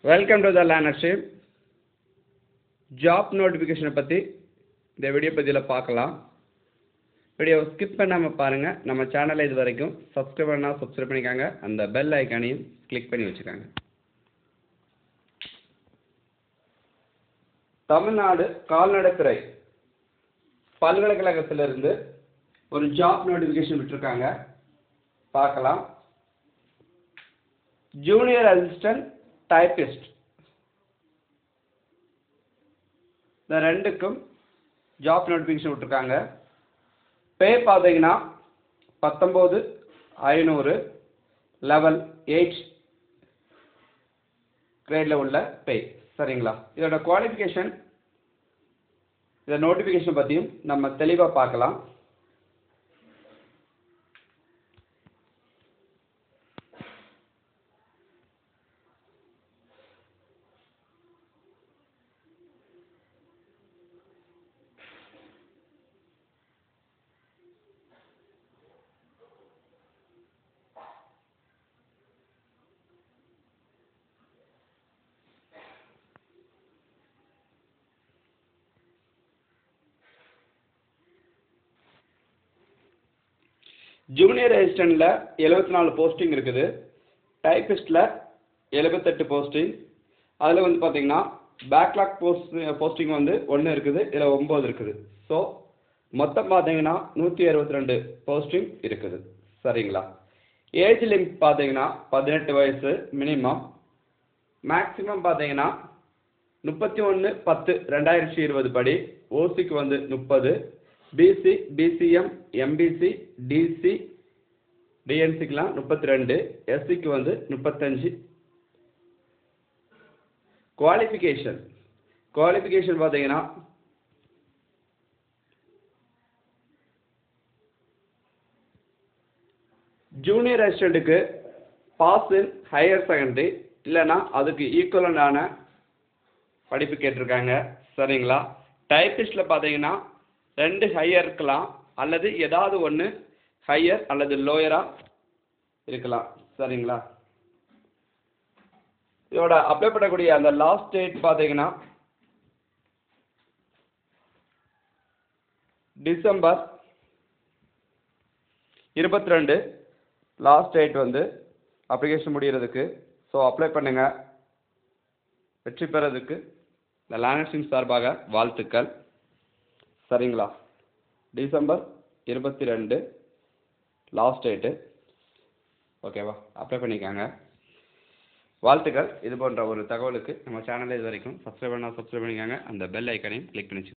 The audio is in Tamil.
welcome to the learnership job நோட்டிஃபிகேஷனை பற்றி இந்த வீடியோ பதிவில் பார்க்கலாம் வீடியோ ஸ்கிப் பண்ணாமல் பாருங்கள் நம்ம சேனலை இது வரைக்கும் சப்ஸ்கிரைப் பண்ணால் சப்ஸ்கிரைப் பண்ணிக்காங்க அந்த பெல் ஐக்கானையும் கிளிக் பண்ணி வச்சுக்காங்க தமிழ்நாடு கால்நடைத்துறை பல்கலைக்கழகத்திலிருந்து ஒரு ஜாப் நோட்டிஃபிகேஷன் விட்டுருக்காங்க பார்க்கலாம் ஜூனியர் அசிஸ்டன்ட் டைப்பிஸ்ட் இந்த ரெண்டுக்கும் ஜாப் நோட்டிஃபிகேஷன் விட்டுருக்காங்க பே பார்த்தீங்கன்னா பத்தொம்போது ஐநூறு லெவல் எயிட் கிரேடில் உள்ள பே சரிங்களா இதோட குவாலிஃபிகேஷன் இந்த நோட்டிஃபிகேஷன் பற்றியும் நம்ம தெளிவாக பார்க்கலாம் ஜூனியர் அசிஸ்டண்ட்டில் எழுபத்தி நாலு போஸ்டிங் இருக்குது டைப்பிஸ்ட்டில் எழுபத்தெட்டு போஸ்டிங் அதில் வந்து பார்த்தீங்கன்னா பேக்லாக் போஸ்ட் போஸ்டிங் வந்து ஒன்று இருக்குது இதில் ஒம்பது இருக்குது ஸோ மொத்தம் பார்த்தீங்கன்னா நூற்றி அறுபத்தி ரெண்டு போஸ்டிங் இருக்குது சரிங்களா ஏஜ் லிமிட் பார்த்தீங்கன்னா பதினெட்டு வயசு மினிமம் மேக்ஸிமம் பார்த்தீங்கன்னா முப்பத்தி ஒன்று பத்து ரெண்டாயிரத்தி இருபது படி ஓசிக்கு வந்து முப்பது பிசி பிசிஎம் எம்பிசி டிசி டிஎன்சிக்கெலாம் முப்பத்தி ரெண்டு எஸ்சிக்கு வந்து முப்பத்தஞ்சு குவாலிஃபிகேஷன் குவாலிஃபிகேஷன் பார்த்தீங்கன்னா ஜூனியர் அசிஸ்டண்ட்டுக்கு பாஸ் இன் ஹையர் செகண்டரி இல்லைன்னா அதுக்கு ஈக்குவலண்டான படிப்பு கேட்டிருக்காங்க சரிங்களா டைப்பிஸ்ட்டில் பார்த்தீங்கன்னா ரெண்டு ஹையர் இருக்கலாம் அல்லது ஏதாவது ஒன்று ஹையர் அல்லது லோயராக இருக்கலாம் சரிங்களா இதோட அப்ளை பண்ணக்கூடிய அந்த லாஸ்ட் டேட் பார்த்தீங்கன்னா டிசம்பர் இருபத்தி ரெண்டு லாஸ்ட் டேட் வந்து அப்ளிகேஷன் முடிகிறதுக்கு ஸோ அப்ளை பண்ணுங்கள் வெற்றி பெறதுக்கு இந்த லேனர்ஸின் சார்பாக வாழ்த்துக்கள் சரிங்களா டிசம்பர் இருபத்தி ரெண்டு லாஸ்ட் டேட்டு ஓகேவா அப்ளை பண்ணிக்காங்க வாழ்த்துக்கள் இது போன்ற ஒரு தகவலுக்கு நம்ம சேனலை இது வரைக்கும் சப்ஸ்கிரைப் பண்ணால் சப்ஸ்கிரைப் பண்ணிக்காங்க அந்த பெல் ஐக்கனையும் கிளிக் பண்ணி